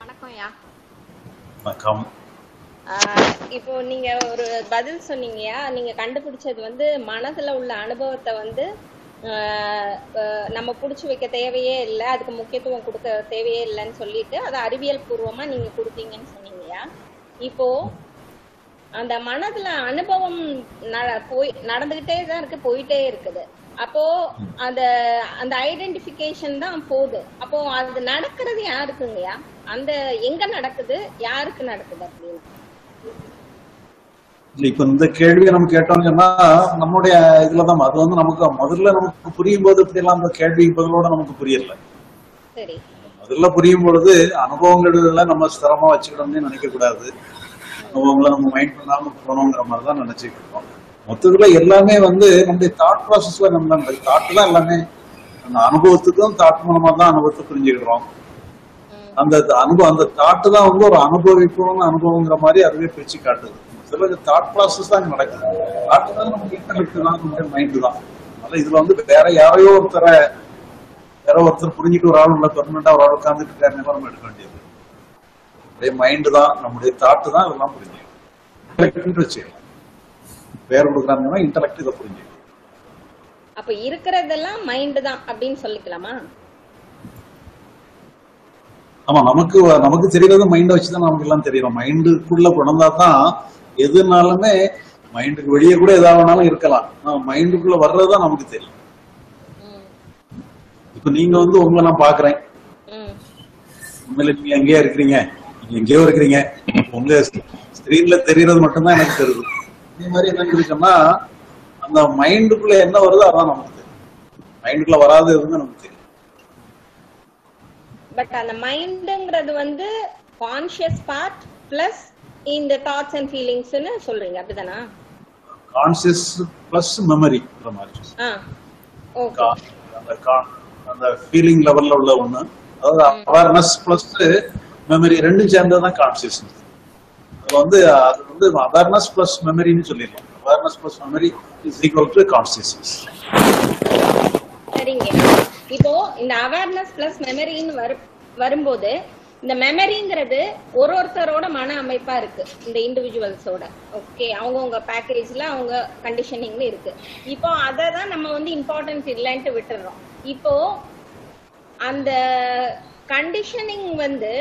வணக்கம்யா வணக்கம் ஆஹ் இப்போ நீங்க ஒரு பதில் சொன்னீங்கயா நீங்க கண்டுபிடிச்சது வந்து மனதுல உள்ள அனுபவத்தை வந்து ஆஹ் ஆஹ் நம்ம புடிச்சு வைக்க தேவையே இல்லை அதுக்கு முக்கியத்துவம் கொடுக்க தேவையே இல்லைன்னு சொல்லிட்டு அதை அறிவியல் பூர்வமா நீங்க கொடுத்தீங்கன்னு சொன்னீங்கயா இப்போ அந்த மனதுல அனுபவம் ந- போய் நடந்துகிட்டே தான் இருக்கு போயிட்டே இருக்குது அப்போ அந்த அந்த ஐடென்டிபிகேஷன் தான் போகுது அப்போ அது நடக்கிறது யாருக்குங்கய்யா அந்த எங்க நடக்குது யாருக்கு நடக்குது அப்படின்னு இல்ல இப்ப இந்த கேள்வியை நம்ம கேட்டோம்னு சொன்னா நம்முடைய இதுலதான் அது வந்து நமக்கு முதல்ல நமக்கு புரியும் போது இப்படி எல்லாம் அந்த கேள்வி பதிலோட நமக்கு புரியல சரி முதல்ல புரியும் பொழுது அனுபவங்கள்ல நம்ம ஸ்திரமா வச்சுக்கணும்னு நினைக்க கூடாது அனுபவங்களை நம்ம மைண்ட் பண்ணாம போகணுங்கிற மாதிரி தான் நினைச்சுட்டு இருக்கோம் மொத்தத்துல எல்லாமே வந்து நம்முடைய தாட் ப்ராசஸ்ல நம்ம அந்த தாட் தான் எல்லாமே அந்த அனுபவத்துக்கும் தாட் மூலமா தான் அனுபவத்தை புரிஞ்சுக்கிறோம் ம், அந்த அனுபவம் அந்த தாட்டு தான் வந்து ஒரு அனுபவிப்போம்னு அனுபவங்கிற மாதிரி அதுவே பிரிச்சு காட்டுது சில தாட் ப்ராசஸ் தான் நடக்குது தாட்டு தான் நமக்கு இன்டர்நெட் தான் நம்முடைய மைண்டு தான் அதனால இதுல வந்து வேற யாரையோ ஒருத்தரை வேற ஒருத்தர் புரிஞ்சுட்டு ஒரு ஆள் உள்ள பெர்மனண்டா ஒரு ஆள் உட்கார்ந்துட்டு இருக்காருன்னு நம்ம எடுக்க வேண்டியது நம்முடைய மைண்டு தான் நம்முடைய தாட்டு தான் இதெல்லாம் புரிஞ்சுக்கணும் வச்சுக்கலாம் பேர் கொடுக்குறாங்கன்னா இன்டலெக்ட் இதை புரிஞ்சுக்கணும் அப்ப இருக்கிறதெல்லாம் மைண்ட் தான் அப்படின்னு சொல்லிக்கலாமா ஆமா நமக்கு நமக்கு தெரியறது மைண்ட வச்சுதான் நமக்கு எல்லாம் தெரியும் மைண்டுக்குள்ள கொண்டா தான் எதுனாலுமே மைண்டுக்கு வெளியே கூட எதா வேணாலும் இருக்கலாம் ஆனா மைண்டுக்குள்ள வர்றதுதான் நமக்கு தெரியும் ம், இப்ப நீங்க வந்து உங்களை நான் பாக்குறேன் ம், உண்மையில நீங்க எங்கேயா இருக்கிறீங்க நீங்க எங்கேயோ இருக்கிறீங்க உங்க ஸ்கிரீன்ல தெரியறது மட்டும்தான் எனக்கு தெரியுது இதே மாதிரி என்ன இருக்குன்னா அந்த மைண்டுக்குள்ள என்ன வருதோ அதான் நமக்கு தெரியும் மைண்டுக்குள்ள வராது எதுவுமே நமக்கு தெரியும் பட் அந்த மைண்டுங்கிறது வந்து கான்ஷியஸ் பார்ட் பிளஸ் இந்த தாட்ஸ் அண்ட் ஃபீலிங்ஸ்னு சொல்றீங்க அப்படிதானா கான்சியஸ் பிளஸ் மெமரி மாதிரி ஆ ஓகே கா- அந்த கா- அந்த ஃபீலிங் லெவல்ல உள்ள ஒண்ணு அதாவது அவேர்னஸ் பிளஸ் மெமரி ரெண்டும் சேர்ந்ததுதான் கான்சியஸ்னஸ் அது வந்து அது வந்து அவேர்னஸ் பிளஸ் மெமரின்னு சொல்லிடலாம் awareness plus memory is equal to consciousness சரிங்க இப்போ இந்த அவேர்னஸ் பிளஸ் மெமரின்னு வரு வரும்போது இந்த மெமரிங்கிறது ஒரு ஒருத்தரோட மன அமைப்பா இருக்கு இந்த இண்டிவிஜுவல்ஸோட ஓகே அவங்கவுங்க பேக்கேஜ்ல அவங்க கண்டிஷனிங்ல இருக்கு இப்போ அதை தான் நம்ம வந்து இம்பார்ட்டன்ஸ் இல்லைன்ட்டு விட்டுடுறோம் இப்போ அந்த கண்டிஷனிங் வந்து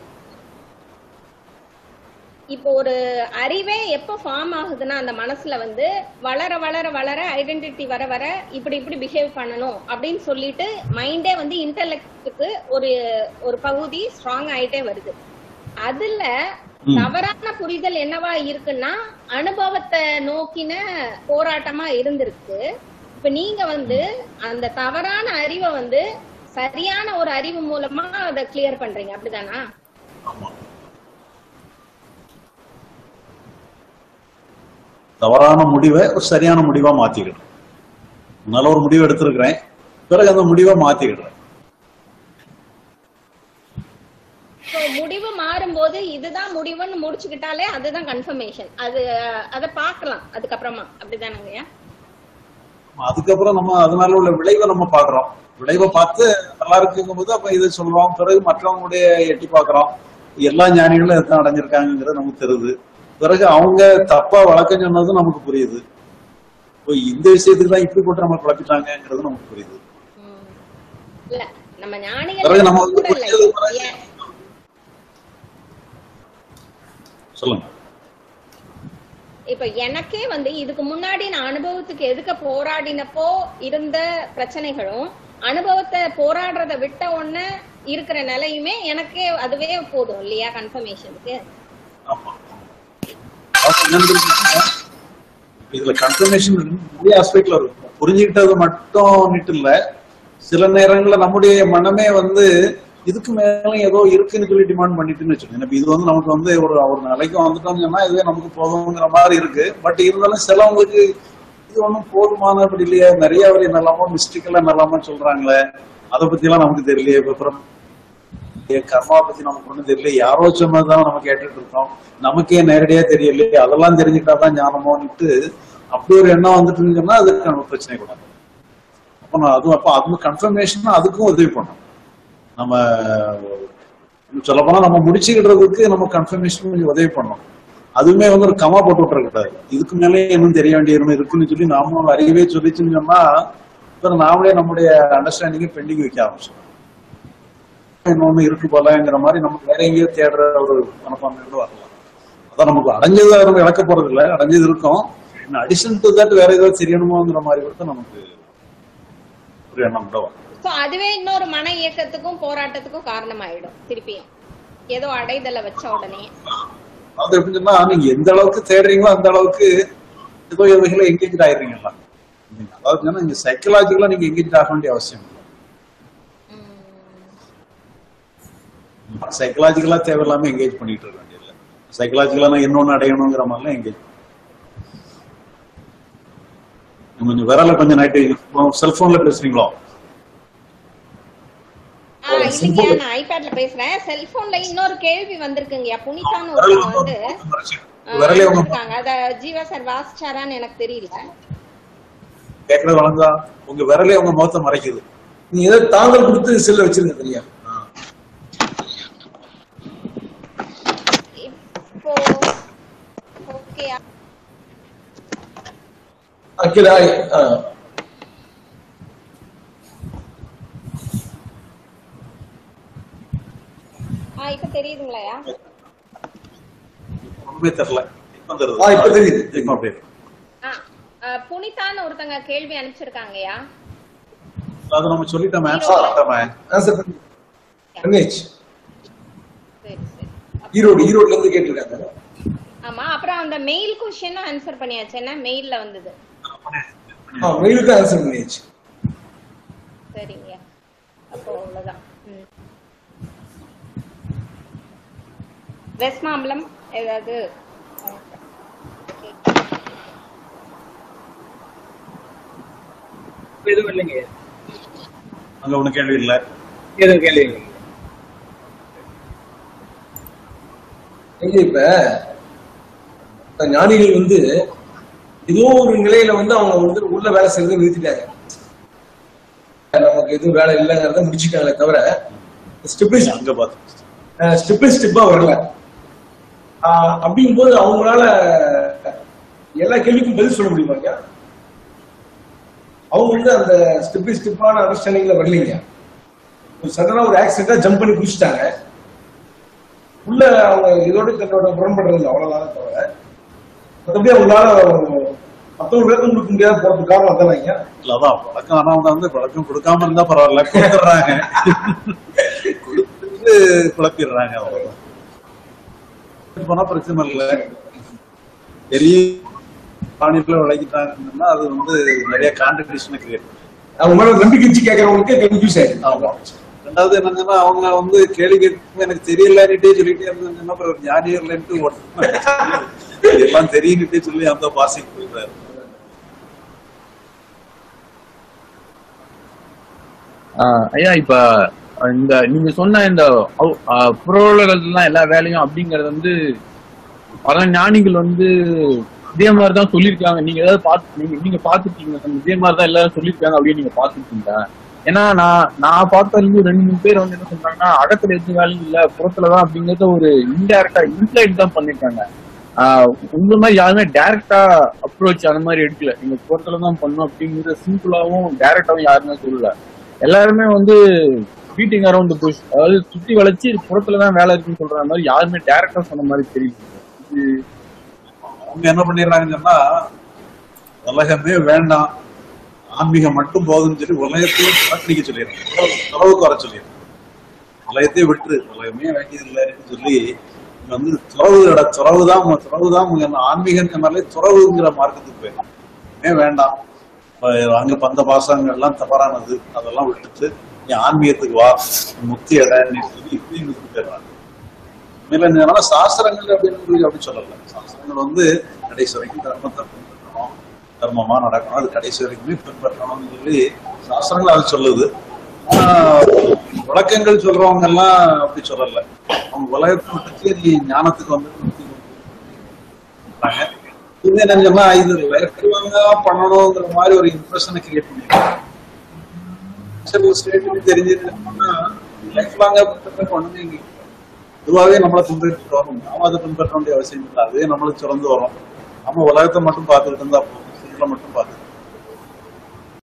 இப்போ ஒரு அறிவே எப்போ ஃபார்ம் ஆகுதுன்னா அந்த மனசுல வந்து வளர வளர வளர ஐடென்டிட்டி வர வர இப்படி இப்படி பிஹேவ் பண்ணணும் அப்படின்னு சொல்லிட்டு மைண்டே வந்து இன்டெலெக்டுக்கு ஒரு ஒரு பகுதி ஸ்ட்ராங் ஆயிட்டே வருது அதுல ம். தவறான புரிதல் என்னவா இருக்குன்னா அனுபவத்தை நோக்கின போராட்டமா இருந்திருக்கு இப்ப நீங்க வந்து அந்த தவறான அறிவை வந்து சரியான ஒரு அறிவு மூலமா அதை கிளியர் பண்றீங்க அப்படிதானா ஆமா தவறான முடிவை ஒரு சரியான முடிவா மாத்திக்கிடும் நல்ல ஒரு முடிவு எடுத்திருக்கிறேன் பிறகு அந்த முடிவை மாத்திக்கிடுறேன் So, முடிவு மாறும்போது இதுதான் முடிவுன்னு முடிச்சுக்கிட்டாலே அதுதான் கன்ஃபர்மேஷன் அது அதை பார்க்கலாம் அதுக்கப்புறமா அப்படிதானங்கய்யா அதுக்கப்புறம் நம்ம அதனால உள்ள விளைவை நம்ம பாக்குறோம் விளைவை பார்த்து நல்லா இருக்குங்கும் போது அப்ப இதை சொல்றோம் பிறகு மற்றவங்களுடைய எட்டி பாக்குறோம் எல்லா ஞானிகளும் எத்தனை அடைஞ்சிருக்காங்கிறது நமக்கு தெரியுது பிறகு அவங்க தப்பா வழக்கம் சொன்னதும் நமக்கு புரியுது இப்போ இந்த விஷயத்துக்கு தான் இப்படி போட்டு நம்ம குழப்பிட்டாங்கிறது நமக்கு புரியுது ம். இல்ல நம்ம பிறகு நம்ம ஞானிகள் வந்து கூட இல்ல புரிஞ்சது பிறகு ஏன்? சொல்லுங்க இப்ப எனக்கே வந்து இதுக்கு முன்னாடி நான் அனுபவத்துக்கு எதுக்க போராடினப்போ இருந்த பிரச்சனைகளும் அனுபவத்தை போராடுறத விட்ட உடனே இருக்கிற நிலையுமே எனக்கே அதுவே போதும் இல்லையா கன்ஃபர்மேஷனுக்கு ஆமா அதாவது என்னன்னு தெரிஞ்சுக்கோங்க, இதுல கன்ஃபர்மேஷன் நிறைய ஆஸ்பெக்ட்ல இருக்கும் புரிஞ்சுக்கிட்டது மட்டும் இல்ல சில நேரங்கள்ல நம்முடைய மனமே வந்து இதுக்கு மேல ஏதோ இருக்குன்னு சொல்லி டிமாண்ட் பண்ணிட்டுன்னு வச்சுக்கோங்க இப்ப இது வந்து நமக்கு வந்து ஒரு ஒரு நிலைக்கு வந்துட்டோம்னு சொன்னா இதுவே நமக்கு போதுங்கிற மாதிரி இருக்கு பட் இருந்தாலும் சிலவங்களுக்கு இது ஒண்ணும் போதுமானபடி இல்லையே நிறைய அவர் என்னெல்லாமோ மிஸ்டேக் என்னெல்லாமோ சொல்றாங்களே அதை பத்தி எல்லாம் நமக்கு தெரியலையே இப்ப அப்புறம் என் கர்மா பத்தி நமக்கு ஒண்ணும் தெரியல யாரோ சொன்னதுதான் நம்ம கேட்டுட்டு இருக்கோம் நமக்கே நேரடியா தெரியலையே அதெல்லாம் தெரிஞ்சுக்கிட்டாதான் ஞானமோன்னுட்டு அப்படி ஒரு எண்ணம் வந்துட்டுன்னு சொன்னா அதுக்கு நம்ம பிரச்சனை கூடாது அப்ப நான் அதுவும் அப்ப அது கன்ஃபர்மேஷன் அதுக்கும் உதவி பண்ணும் நம்ம சொல்ல போனா நம்ம முடிச்சுக்கிடுறதுக்கு நம்ம கன்ஃபர்மேஷன் கொஞ்சம் உதவி பண்ணோம் அதுவுமே வந்து ஒரு கமா போட்டு விட்டுறக்கூடாது இதுக்கு மேலே இன்னும் தெரிய வேண்டிய ஒண்ணு இருக்குன்னு சொல்லி நாமளும் அறிவே சொல்லிச்சுன்னு சொன்னா அப்புறம் நாமளே நம்முடைய அண்டர்ஸ்டாண்டிங்கை பெண்டிங் வைக்க ஆரம்பிச்சோம் இன்னொன்னு இருக்கு போலங்கிற மாதிரி நமக்கு வேற எங்கேயோ தேடுற ஒரு மனப்பான்மையோட வரலாம் அதான் நமக்கு அடைஞ்சதை நம்ம இழக்க போறது இல்ல அடைஞ்சது இருக்கும் அடிஷன் டு தட் வேற ஏதாவது தெரியணுமோங்கிற மாதிரி கூட நமக்கு ஒரு எண்ணம் கூட வரும் சோ அதுவே இன்னொரு மன இயக்கத்துக்கும் போராட்டத்துக்கும் காரணமாயிடும் திருப்பியும் ஏதோ அடைதலை வச்ச உடனே அது எப்படின்னு சொன்னா நீங்க எந்த அளவுக்கு தேடுறீங்களோ அந்த அளவுக்கு ஏதோ வகையில எங்கேஜ் ஆயிடுறீங்களா அதாவது சொன்னா நீங்க சைக்கலாஜிக்கலா நீங்க எங்கேஜ் ஆக வேண்டிய அவசியம் இல்லை சைக்கலாஜிக்கலா தேவையில்லாம எங்கேஜ் பண்ணிட்டு இருக்க வேண்டியதில்லை சைக்கலாஜிக்கலா நான் இன்னொன்னு அடையணுங்கிற மாதிரிலாம் எங்கேஜ் கொஞ்சம் விரல கொஞ்சம் நைட்டு செல்போன்ல பேசுறீங்களோ ஆ இல்லைங்கய்யா நான் ஐபேட்ல பேசுறேன் செல்போன்ல இன்னொரு கேள்வி வந்திருக்குங்கய்யா புனிதான்னு ஒருத்தவங்க வந்து ஆ, விரலே உங்க இருக்காங்க அத ஜீவா சார் வாசிச்சாரான்னு எனக்கு தெரியல கேட்கறது வளர்ந்தா உங்க விரலே உங்க முகத்தை மறைக்குது நீ ஏதோ தாங்கல் கொடுத்து செல்ல வச்சிருங்க தெரியா இப்போ ஓகே அகிலா ஆ. ஆ இப்ப தெரியுதுங்களாயா ஒண்ணுமே தெரியல இப்ப தெரியுது. ஆ, இப்ப தெரியுது. இப்ப அப்படியே இருக்கு. ஆ ஆ, புனிதான்னு ஒருத்தங்க கேள்வி அனுப்பிச்சிருக்காங்கய்யா அது நம்ம சொல்லிட்டோமே ஆன்சர் பண்ணிட்டோமே ஆன்சர் பண்ணி பண்ணியாச்சு சரி சரி ஈரோடு ஈரோட்ல இருந்து கேட்டிருக்காங்க ஆமா அப்புறம் அந்த மெயில் கொஸ்டினும் ஆன்சர் பண்ணியாச்சு என்ன மெயில்ல வந்தது ஆ மெயிலுக்கு ஆன்சர் பண்ணியாச்சு சரிங்க அப்போ அவ்வளவுதான் ம். வெஸ்ட் மாம்பலம் ஏதாவது எதுவும் இல்லைங்க அங்க ஒண்ணு கேள்வி இல்ல எதுவும் கேள்வி இல்லைங்க எங்க இப்ப இந்த ஞானிகள் வந்து ஏதோ ஒரு நிலையில வந்து அவங்க வந்து உள்ள வேலை செய்யறதை நிறுத்திட்டாங்க நமக்கு எதுவும் வேலை இல்லைங்கிறத முடிச்சுட்டாங்களே தவிர ஸ்டெப் பை அங்க பார்த்து ஸ்டெப் பை ஸ்டெப்பா வரல ஆஹ் அப்படிங்கும்போது அவங்களால எல்லா கேள்விக்கும் பதில் சொல்ல முடியுமாங்க அவங்க வந்து அந்த ஸ்டெப் பை ஸ்டெப்பான அண்டர்ஸ்டாண்டிங்ல வரலீங்க சடனா ஒரு ஆக்சிடென்டா ஜம்ப் பண்ணி குதிச்சிட்டாங்க உள்ள அவங்க இதோட தன்னோட முரண்படுறது அவ்வளவுதான் தவிர மற்றபடி அவங்களால மத்தவங்க விளக்கம் கொடுக்க முடியாத போறதுக்கு காரணம் அதானங்க இல்ல அதான் வழக்கம் ஆனா அவங்க வந்து வழக்கம் கொடுக்காம இருந்தா பரவாயில்ல கொடுத்துடுறாங்க கொடுத்துட்டு குழப்பிடுறாங்க அவ்வளவுதான் போனா பிரச்சனை இல்ல பெரிய பாணியில விளைக்கிட்டாங்கன்னா அது வந்து நிறைய கான்ட்ரடிக்ஷனை கிரியேட் அவங்க மேல நம்பிக்கை வச்சு கேட்கறவங்களுக்கு கன்ஃபியூஸ் ஆயிடுது ஆமா ரெண்டாவது என்னன்னா அவங்க வந்து கேள்வி கேட்கும் எனக்கு தெரியலன்னுட்டே சொல்லிட்டே இருந்தாங்கன்னா அப்புறம் ஒரு ஞானி இல்லைன்ட்டு ஒட்டு எல்லாம் தெரியுன்னுட்டே சொல்லி அந்த பாசிக்கு போயிடுறாரு ஆஹ் ஐயா இப்ப இந்த நீங்க சொன்ன இந்த புரோலகத்துல எல்லா வேலையும் அப்படிங்கறது வந்து பல ஞானிகள் வந்து இதே மாதிரி தான் சொல்லியிருக்காங்க நீங்க ஏதாவது பார்த்து நீங்க நீங்க பாத்துருக்கீங்க இதே மாதிரி தான் எல்லாரும் சொல்லியிருக்காங்க அப்படின்னு நீங்க பாத்துருக்கீங்களா ஏன்னா நான் நான் பார்த்ததுல ரெண்டு மூணு பேர் வந்து என்ன சொல்றாங்கன்னா அகத்துல எதுவும் வேலையும் இல்ல புறத்துலதான் அப்படிங்கறத ஒரு இன்டைரக்டா இன்சைட் தான் பண்ணிருக்காங்க ஆஹ் உங்க மாதிரி யாருமே டைரக்டா அப்ரோச் அந்த மாதிரி எடுக்கல நீங்க புறத்துல தான் பண்ணும் அப்படிங்கிற சிம்பிளாவும் டைரக்டாவும் யாருமே சொல்லல எல்லாருமே வந்து பீட்டிங் அரௌண்ட் புஷ் அதாவது சுத்தி வளைச்சு புறத்துல தான் வேலை இருக்குன்னு சொல்ற மாதிரி யாருமே டைரக்டா சொன்ன மாதிரி தெரியுது இது அவங்க என்ன பண்ணிடுறாங்கன்னு சொன்னா உலகமே வேண்டாம் ஆன்மீகம் மட்டும் போதும்னு சொல்லி உலகத்தையும் புறக்கணிக்க சொல்லிடுறாங்க துறவுக்கு வர சொல்லிடுறாங்க உலகத்தையே விட்டுரு உலகமே வேண்டியது இல்லைன்னு சொல்லி இங்க வந்து துறவு இட துறவு தான் துறவு தான் ஆன்மீகம்னாலே துறவுங்கிற மார்க்கத்துக்கு போயிடும் ஏன் வேண்டாம் அஹ் அங்க பந்த பாசங்கள் எல்லாம் தவறானது அதெல்லாம் விட்டுட்டு நீ ஆன்மீகத்துக்கு வா முக்தி அடைன்னு சொல்லி இப்படியும் விட்டுட்டு போயிடுறாங்க மேல என்னன்னா சாஸ்திரங்கள் அப்படின்னு அப்படி சொல்லல சாஸ்திரங்கள் வந்து கடைசி வரைக்கும் தர்மத்தை பின்பற்றணும் தர்மமா நடக்கணும் அது கடைசி வரைக்குமே பின்பற்றணும்னு சொல்லி சாஸ்திரங்கள் அது சொல்லுது ஆனா விளக்கங்கள் சொல்றவங்க எல்லாம் அப்படி சொல்லல அவங்க உலகத்தை பற்றி நீ ஞானத்துக்கு வந்து முக்தி கொடுக்குறாங்க. இது என்ன சொன்னா இது லைஃப் லாங்கா பண்ணணுங்கிற மாதிரி ஒரு இம்ப்ரெஷனை கிரியேட் பண்ணிருக்காங்க ஸ்டேட்டுக்கு தெரிஞ்சதுன்னா லைஃப் லாங்கா பண்றதுக்கு ஒண்ணுமே இங்க இல்ல. அதுவாகவே நம்மளை பின்பற்றிட்டு வரும் நாம அதை பின்பற்ற வேண்டிய அவசியம் இல்லை அதுவே நம்மளுக்கு சுரந்து வரும் நம்ம உலகத்தை மட்டும் பார்த்துக்கிட்டு இருந்தா போதும் சூழலை மட்டும் பார்த்துக்கிட்டு